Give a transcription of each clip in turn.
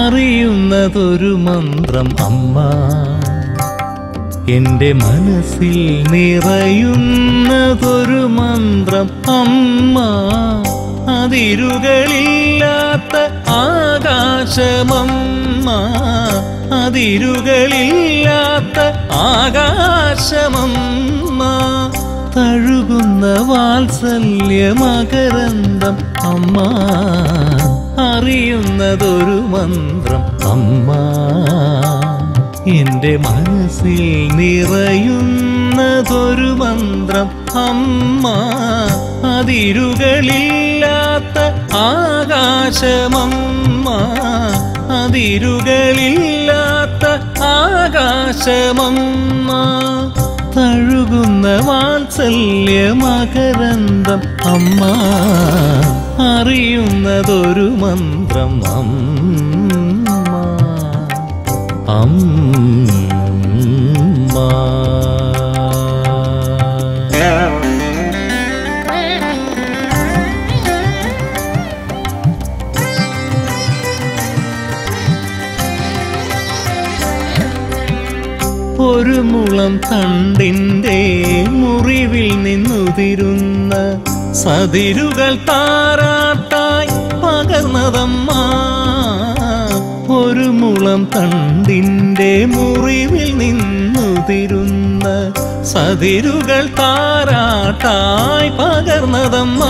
അറിയുന്നതൊരു മന്ത്രം അമ്മ എന്റെ മനസ്സിൽ നിറയുന്നതൊരു മന്ത്രം അമ്മ അതിരുകളില്ലാത്ത ആകാശമമ്മ അതിരുകളില്ലാത്ത ആകാശമമ്മ തഴുകുന്ന വാത്സല്യ മകരന്തം അമ്മ അറിയുന്നതൊരു മന്ത്രം അമ്മ എന്റെ മനസ്സിൽ നിറയുന്നതൊരു മന്ത്രം അമ്മ അതിരുകളില്ലാത്ത ആകാശമമ്മ അതിരുകളില്ലാത്ത ആകാശമമ്മ തഴുകുന്ന വാത്സല്യ മകരന്തം അമ്മ അറിയുന്നതൊരു മന്ത്രം അമ്മ അമ്മ ഒരു മുളം തണ്ടിന്റെ മുറിവിൽ നിന്നുതിരുന്ന സതിരുകൾ താരാട്ടായി പകർന്നതമ്മ ഒരു മുളം തണ്ടിന്റെ മുറിവിൽ നിന്നുതിരുന്ന സതിരുകൾ താരാട്ടായി പകർന്നതമ്മ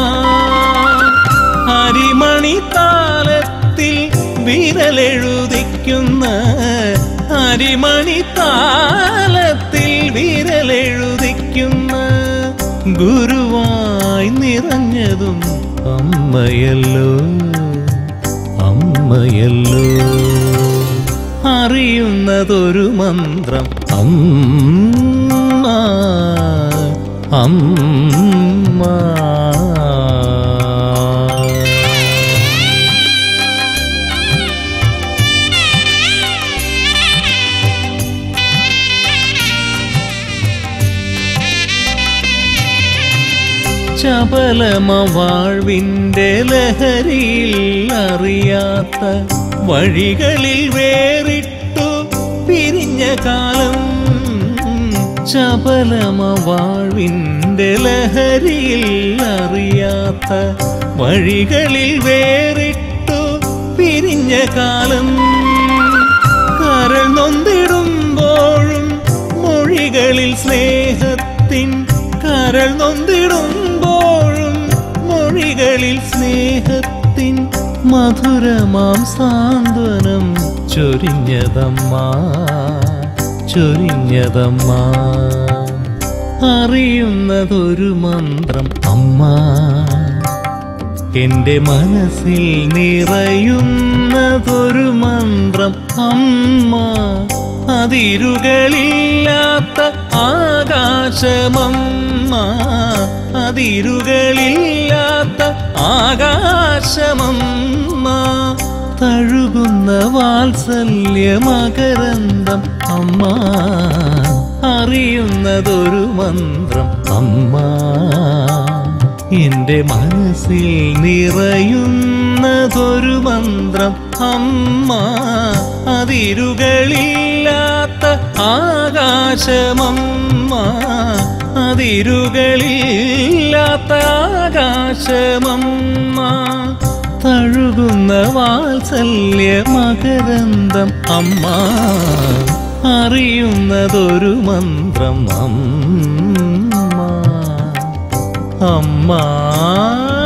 അരിമണി താലത്തിൽ വിരലെഴുതിക്കുന്ന അരിമണി താലത്തിൽ വിരലെഴുതിക്കുന്ന ഗുരുവായി നിറഞ്ഞതും അമ്മയല്ലോ അമ്മയല്ലോ അറിയുന്നതൊരു മന്ത്രം അമ്മ അമ്മ ചപലമ വാഴ്വിൻ്റെ ലഹരിയിൽ അറിയാത്ത വഴികളിൽ വേറിട്ടു പിരിഞ്ഞ കാലം ചപലമ വാഴ്വിൻ്റെ ലഹരിയിൽ അറിയാത്ത വഴികളിൽ വേറിട്ടു പിരിഞ്ഞ കാലം കരൾ നൊന്തിടുമ്പോഴും മൊഴികളിൽ സ്നേഹത്തിൻ കരൾ നൊന്തിടുമ്പോഴും മൊഴികളിൽ സ്നേഹത്തിൻ മധുരമാം സാന്ത്വനം ചൊരിഞ്ഞതമ്മ ചൊരിഞ്ഞതമ്മ അറിയുന്നതൊരു മന്ത്രം അമ്മ എന്റെ മനസ്സിൽ നിറയുന്നതൊരു മന്ത്രം അമ്മ അതിരുകളില്ലാത്ത ആകാശമമ്മ അതിരുകളില്ലാത്ത ആകാശമമ്മ തഴുകുന്ന വാത്സല്യ മകരന്തം അമ്മ അറിയുന്നതൊരു മന്ത്രം അമ്മ എന്റെ മനസ്സിൽ നിറയുന്നതൊരു മന്ത്രം അമ്മ അതിരുകളില്ലാത്ത ആകാശമമ്മ അതിരുകളില്ലാത്ത ആകാശമമ്മ തഴുകുന്ന വാത്സല്യ മകരന്തം അമ്മ അറിയുന്നതൊരു മന്ത്രം അമ്മ അമ്മ